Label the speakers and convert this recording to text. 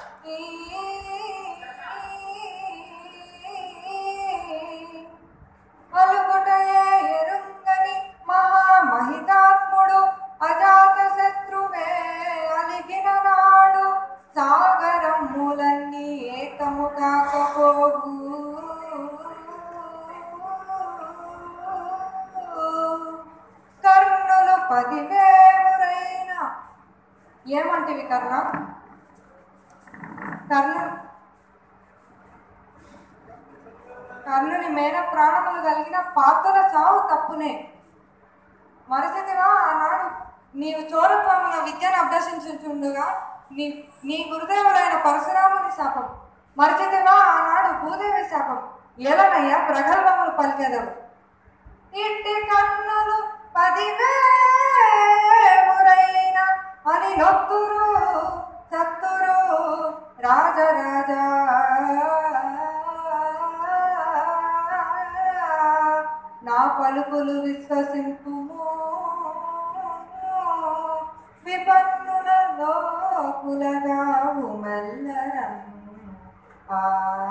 Speaker 1: అలుగుటయే ఎరుంగని మహామహితాత్ముడు అజాత శత్రువే అలిగిన నాడు సాగరములన్నీ ఏకము కాకపోవు కర్ణులు పదివేవురైన ఏమంటివి కర్ణ కర్ణుడు కర్ణుని మేన ప్రాణములు కలిగిన పాత్రల చావు తప్పునే మరచితివా ఆనాడు నీవు చోరత్వమున విద్యను అభ్యసించుచుండగా నీ నీ గురుదేవులైన పరశురాముని శాపం మరచితివా ఆనాడు భూదేవి శాపం ఎలనయ్యా ప్రగల్భములు పలికెదవు ఇట్టి కన్నులు పదివేవురైన అని నొక్కురు సత్తురు రాజరాజా నా పలుకులు విశ్వసింపుము విపన్నులలో కులగావు మల్లరం ఆ